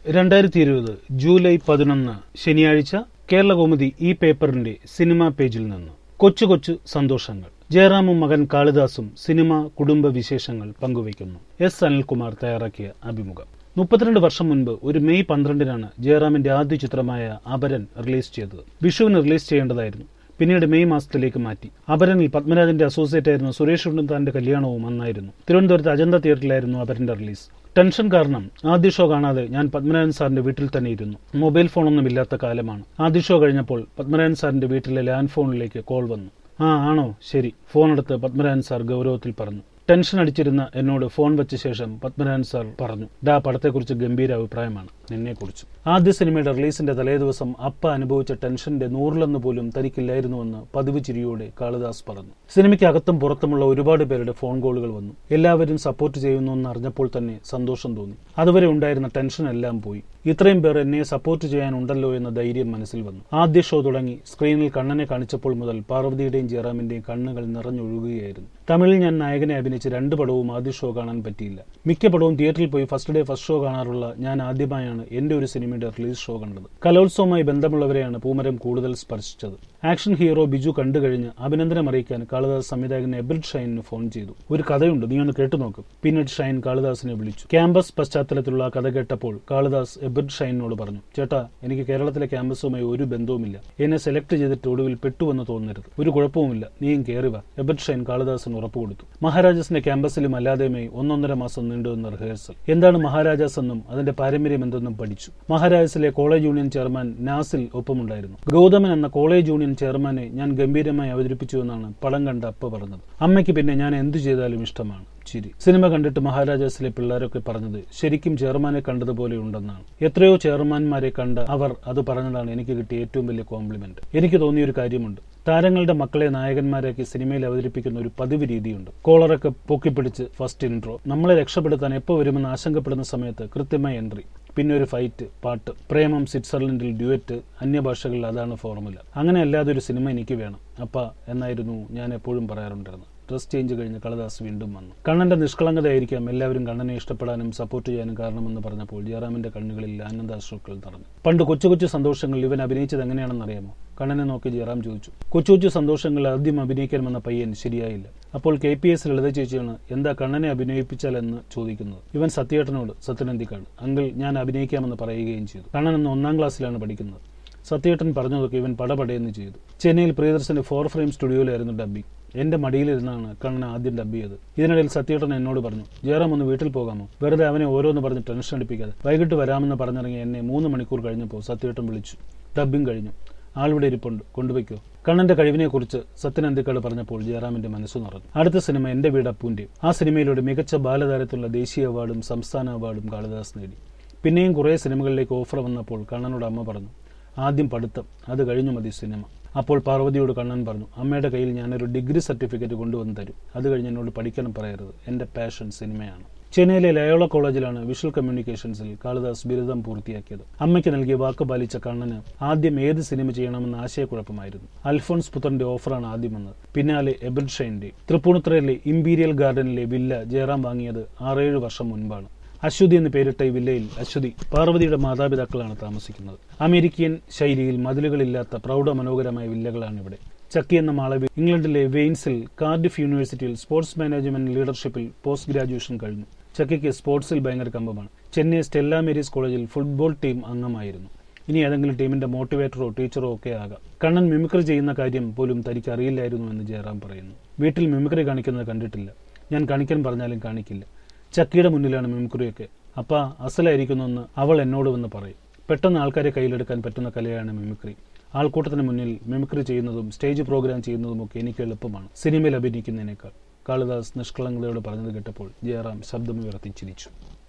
രണ്ടായിരത്തി ഇരുപത് ജൂലൈ പതിനൊന്ന് ശനിയാഴ്ച കേരളകൗമുദി ഈ പേപ്പറിന്റെ സിനിമാ പേജിൽ നിന്ന് കൊച്ചു കൊച്ചു സന്തോഷങ്ങൾ ജയറാമും മകൻ കാളിദാസും സിനിമ കുടുംബ വിശേഷങ്ങൾ പങ്കുവയ്ക്കുന്നു എസ് അനിൽകുമാർ തയ്യാറാക്കിയ അഭിമുഖം മുപ്പത്തിരണ്ട് വർഷം മുൻപ് ഒരു മെയ് പന്ത്രണ്ടിനാണ് ജയറാമിന്റെ ആദ്യ ചിത്രമായ അപരൻ റിലീസ് ചെയ്തത് വിഷുവിന് റിലീസ് ചെയ്യേണ്ടതായിരുന്നു പിന്നീട് മെയ് മാസത്തിലേക്ക് മാറ്റി അപരനിൽ പത്മരാജന്റെ അസോസിയേറ്റ് ആയിരുന്ന സുരേഷ് ഉണ്ണുതാന്റെ കല്യാണവും അന്നായിരുന്നു തിരുവനന്തപുരത്ത് അജന്ത തിയേറ്ററിലായിരുന്നു അപരന്റെ റിലീസ് ടെൻഷൻ കാരണം ആദ്യ ഷോ കാണാതെ ഞാൻ പത്മനാഭൻ സാറിന്റെ വീട്ടിൽ തന്നെ ഇരുന്നു മൊബൈൽ ഫോണൊന്നും ഇല്ലാത്ത കാലമാണ് ആദ്യ ഷോ കഴിഞ്ഞപ്പോൾ പത്മനാഭൻ സാറിന്റെ വീട്ടിലെ ലാൻഡ് ഫോണിലേക്ക് കോൾ വന്നു ആ ആണോ ശരി ഫോൺ എടുത്ത് പത്മനാഭൻ സാർ ഗൗരവത്തിൽ പറഞ്ഞു ടെൻഷൻ അടിച്ചിരുന്ന എന്നോട് ഫോൺ വെച്ച ശേഷം പത്മനാഭൻ സാർ പറഞ്ഞു ഡാ പടത്തെക്കുറിച്ച് ഗംഭീര അഭിപ്രായമാണ് നിന്നെക്കുറിച്ച് ആദ്യ സിനിമയുടെ റിലീസിന്റെ തലേദിവസം അപ്പ അനുഭവിച്ച ടെൻഷന്റെ നൂറിലൊന്ന് പോലും തനിക്കില്ലായിരുന്നുവെന്ന് പതിവ് ചിരിയോടെ കാളിദാസ് പറഞ്ഞു സിനിമയ്ക്ക് അകത്തും പുറത്തുമുള്ള ഒരുപാട് പേരുടെ ഫോൺ കോളുകൾ വന്നു എല്ലാവരും സപ്പോർട്ട് ചെയ്യുന്നു എന്ന് അറിഞ്ഞപ്പോൾ തന്നെ സന്തോഷം തോന്നി അതുവരെ ഉണ്ടായിരുന്ന ടെൻഷൻ എല്ലാം പോയി ഇത്രയും പേർ എന്നെ സപ്പോർട്ട് ചെയ്യാനുണ്ടല്ലോ എന്ന ധൈര്യം മനസ്സിൽ വന്നു ആദ്യ ഷോ തുടങ്ങി സ്ക്രീനിൽ കണ്ണനെ കാണിച്ചപ്പോൾ മുതൽ പാർവതിയുടെയും ജയറാമിന്റെയും കണ്ണുകൾ നിറഞ്ഞൊഴുകുകയായിരുന്നു തമിഴിൽ ഞാൻ നായകനെ അഭിനയിച്ച് രണ്ട് പടവും ആദ്യ ഷോ കാണാൻ പറ്റിയില്ല മിക്ക പടവും തിയേറ്ററിൽ പോയി ഫസ്റ്റ് ഡേ ഫസ്റ്റ് ഷോ കാണാറുള്ള ഞാൻ ആദ്യമായാണ് എന്റെ ഒരു സിനിമയുടെ റിലീസ് ഷോ കണ്ടത് കലോത്സവവുമായി ബന്ധമുള്ളവരെയാണ് പൂമരം കൂടുതൽ സ്പർശിച്ചത് ആക്ഷൻ ഹീറോ ബിജു കണ്ടു കഴിഞ്ഞ് അഭിനന്ദനം അറിയിക്കാൻ കാളിദാസ് സംവിധായകൻ എബിഡ് ഷൈനിന് ഫോൺ ചെയ്തു ഒരു കഥയുണ്ട് നീ ഒന്ന് കേട്ടു നോക്കും പിന്നീട് ഷൈൻ കാളിദാസിനെ വിളിച്ചു ക്യാമ്പസ് പശ്ചാത്തലത്തിലുള്ള ആ കഥ കേട്ടപ്പോൾ കാളിദാസ് എബിഡ് ഷൈനിനോട് പറഞ്ഞു ചേട്ടാ എനിക്ക് കേരളത്തിലെ ക്യാമ്പസുമായി ഒരു ബന്ധവുമില്ല എന്നെ സെലക്ട് ചെയ്തിട്ട് ഒടുവിൽ പെട്ടുവെന്ന് തോന്നരുത് ഒരു കുഴപ്പവുമില്ല നീയും കയറി വാ എബിഡ് ഷൈൻ കാളിദാസിന് ഉറപ്പ് കൊടുത്തു മഹാരാജാസിന്റെ ക്യാമ്പസിലും അല്ലാതെയുമായി ഒന്നൊന്നര മാസം നീണ്ടുവന്ന റിഹേഴ്സൽ എന്താണ് മഹാരാജാസ് എന്നും അതിന്റെ പാരമ്പര്യം എന്തെന്നും പഠിച്ചു മഹാരാജാസിലെ കോളേജ് യൂണിയൻ ചെയർമാൻ നാസിൽ ഒപ്പമുണ്ടായിരുന്നു ഗൗതമൻ എന്ന കോളേജ് യൂണിയൻ ചെയർമാനെ ഞാൻ ഗംഭീരമായി അവതരിപ്പിച്ചു എന്നാണ് പടം കണ്ട അപ്പ പറഞ്ഞത് അമ്മയ്ക്ക് പിന്നെ ഞാൻ എന്തു ചെയ്താലും ഇഷ്ടമാണ് ചിരി സിനിമ കണ്ടിട്ട് മഹാരാജാസിലെ പിള്ളേരൊക്കെ പറഞ്ഞത് ശരിക്കും ചെയർമാനെ കണ്ടതുപോലെ ഉണ്ടെന്നാണ് എത്രയോ ചെയർമാൻമാരെ കണ്ട അവർ അത് പറഞ്ഞതാണ് എനിക്ക് കിട്ടിയ ഏറ്റവും വലിയ കോംപ്ലിമെന്റ് എനിക്ക് തോന്നിയ ഒരു കാര്യമുണ്ട് താരങ്ങളുടെ മക്കളെ നായകന്മാരാക്കി സിനിമയിൽ അവതരിപ്പിക്കുന്ന ഒരു പതിവ് രീതിയുണ്ട് കോളറൊക്കെ പൊക്കിപ്പിടിച്ച് ഫസ്റ്റ് ഇൻട്രോ നമ്മളെ രക്ഷപ്പെടുത്താൻ എപ്പോൾ വരുമെന്ന് ആശങ്കപ്പെടുന്ന സമയത്ത് കൃത്യമായ എൻട്രി പിന്നെ ഒരു ഫൈറ്റ് പാട്ട് പ്രേമം സ്വിറ്റ്സർലൻഡിൽ ഡ്യുവറ്റ് അന്യഭാഷകളിൽ അതാണ് ഫോർമുല അങ്ങനെ അല്ലാതെ ഒരു സിനിമ എനിക്ക് വേണം അപ്പ എന്നായിരുന്നു ഞാൻ എപ്പോഴും പറയാറുണ്ടായിരുന്നത് ഡ്രസ് ചേഞ്ച് കഴിഞ്ഞ് കളദാസ് വീണ്ടും വന്നു കണ്ണന്റെ നിഷ്കളങ്കതയായിരിക്കാം എല്ലാവരും കണ്ണനെ ഇഷ്ടപ്പെടാനും സപ്പോർട്ട് ചെയ്യാനും കാരണമെന്ന് പറഞ്ഞപ്പോൾ ജയറാമിന്റെ കണ്ണുകളിൽ ആനന്ദാശ്രുക്കൾ നിറഞ്ഞു പണ്ട് കൊച്ചു കൊച്ചു സന്തോഷങ്ങൾ ഇവൻ അഭിനയിച്ചത് എങ്ങനെയാണെന്ന് അറിയാമോ കണ്ണനെ നോക്കി ജയറാം ചോദിച്ചു കൊച്ചു കൊച്ചു സന്തോഷങ്ങൾ ആദ്യം അഭിനയിക്കണമെന്ന പയ്യൻ ശരിയായില്ല അപ്പോൾ കെ പി എസ് ലളിത ചേച്ചിയാണ് എന്താ കണ്ണനെ അഭിനയിപ്പിച്ചാലെന്ന് ചോദിക്കുന്നത് ഇവൻ സത്യേട്ടനോട് സത്യനന്ദിക്കാട് അങ്കിൾ ഞാൻ അഭിനയിക്കാമെന്ന് പറയുകയും ചെയ്തു കണ്ണൻ എന്ന ഒന്നാം ക്ലാസ്സിലാണ് പഠിക്കുന്നത് സത്യേട്ടൻ പറഞ്ഞതൊക്കെ ഇവൻ പടപടയെന്ന് ചെയ്തു ചെന്നൈയിൽ പ്രിയദർശന്റെ ഫോർ ഫ്രെയിം സ്റ്റുഡിയോയിലായിരുന്നു ഡബ്ബിംഗ് എന്റെ മടിയിലിരുന്നാണ് കണ്ണൻ ആദ്യം ഡബ് ചെയ്തത് ഇതിനിടയിൽ സത്യേട്ടൻ എന്നോട് പറഞ്ഞു ജയറാം ഒന്ന് വീട്ടിൽ പോകാമോ വെറുതെ അവനെ ഓരോന്ന് പറഞ്ഞ് ടെൻഷൻ അടിപ്പിക്കാതെ വൈകിട്ട് വരാമെന്ന് പറഞ്ഞിറങ്ങി എന്നെ മൂന്ന് മണിക്കൂർ കഴിഞ്ഞപ്പോൾ സത്യേട്ടൻ വിളിച്ചു ഡബ്ബിംഗ് കഴിഞ്ഞു ആളിവിടെ ഇരിപ്പുണ്ട് കൊണ്ടുവയ്ക്കോ കണ്ണന്റെ കഴിവിനെ കുറിച്ച് സത്യനന്ദിക്കാട് പറഞ്ഞപ്പോൾ ജയറാമിന്റെ മനസ്സു നിറഞ്ഞു അടുത്ത സിനിമ എന്റെ വീട് അപ്പൂന്റെ ആ സിനിമയിലൂടെ മികച്ച ബാലതാരത്തിലുള്ള ദേശീയ അവാർഡും സംസ്ഥാന അവാർഡും കാളിദാസ് നേടി പിന്നെയും കുറേ സിനിമകളിലേക്ക് ഓഫർ വന്നപ്പോൾ കണ്ണനോട് അമ്മ പറഞ്ഞു ആദ്യം പഠിത്തം അത് കഴിഞ്ഞു മതി സിനിമ അപ്പോൾ പാർവതിയോട് കണ്ണൻ പറഞ്ഞു അമ്മയുടെ കയ്യിൽ ഞാനൊരു ഡിഗ്രി സർട്ടിഫിക്കറ്റ് കൊണ്ടുവന്ന് തരും അത് കഴിഞ്ഞ് എന്നോട് പഠിക്കണം പറയരുത് എന്റെ പാഷൻ സിനിമയാണ് ചെന്നൈയിലെ ലയോള കോളേജിലാണ് വിഷ്വൽ കമ്മ്യൂണിക്കേഷൻസിൽ കാളിദാസ് ബിരുദം പൂർത്തിയാക്കിയത് അമ്മയ്ക്ക് നൽകിയ വാക്ക് പാലിച്ച കണ്ണന് ആദ്യം ഏത് സിനിമ ചെയ്യണമെന്ന ആശയക്കുഴപ്പമായിരുന്നു അൽഫോൺസ് പുത്രന്റെ ഓഫറാണ് ആദ്യം വന്നത് പിന്നാലെ എബിഡ് ഷൈന്റെ തൃപ്പൂണിത്തുറയിലെ ഇമ്പീരിയൽ ഗാർഡനിലെ വില്ല ജയറാം വാങ്ങിയത് ആറേഴ് വർഷം മുൻപാണ് അശ്വതി എന്ന് പേരിട്ട ഈ വില്ലയിൽ അശ്വതി പാർവതിയുടെ മാതാപിതാക്കളാണ് താമസിക്കുന്നത് അമേരിക്കൻ ശൈലിയിൽ മതിലുകളില്ലാത്ത പ്രൗഢ മനോഹരമായ വില്ലകളാണ് ഇവിടെ ചക്കി എന്ന മാളവി ഇംഗ്ലണ്ടിലെ വെയിൻസിൽ കാർഡിഫ് യൂണിവേഴ്സിറ്റിയിൽ സ്പോർട്സ് മാനേജ്മെന്റ് ലീഡർഷിപ്പിൽ പോസ്റ്റ് ഗ്രാജുവേഷൻ കഴിഞ്ഞു ചക്കിക്ക് സ്പോർട്സിൽ ഭയങ്കര കമ്പമാണ് ചെന്നൈ സ്റ്റെല്ല മേരീസ് കോളേജിൽ ഫുട്ബോൾ ടീം അംഗമായിരുന്നു ഇനി ഏതെങ്കിലും ടീമിന്റെ മോട്ടിവേറ്ററോ ടീച്ചറോ ഒക്കെ ആകാം കണ്ണൻ മിമിക്രി ചെയ്യുന്ന കാര്യം പോലും തനിക്ക് അറിയില്ലായിരുന്നു എന്ന് ജയറാം പറയുന്നു വീട്ടിൽ മിമിക്രി കാണിക്കുന്നത് കണ്ടിട്ടില്ല ഞാൻ കാണിക്കാൻ പറഞ്ഞാലും കാണിക്കില്ല ചക്കിയുടെ മുന്നിലാണ് മിമിക്രിയൊക്കെ അപ്പ അസലായിരിക്കുന്നെന്ന് അവൾ എന്നോട് വന്ന് പറയും പെട്ടെന്ന് ആൾക്കാരെ കയ്യിലെടുക്കാൻ പറ്റുന്ന കലയാണ് മിമിക്രി ആൾക്കൂട്ടത്തിന് മുന്നിൽ മിമിക്രി ചെയ്യുന്നതും സ്റ്റേജ് പ്രോഗ്രാം ചെയ്യുന്നതുമൊക്കെ എനിക്ക് എളുപ്പമാണ് സിനിമയിൽ അഭിനയിക്കുന്നതിനേക്കാൾ കാളിദാസ് നിഷ്കളങ്കതയോട് പറഞ്ഞത് കേട്ടപ്പോൾ ജയറാം ശബ്ദമുയർത്തി ചിരിച്ചു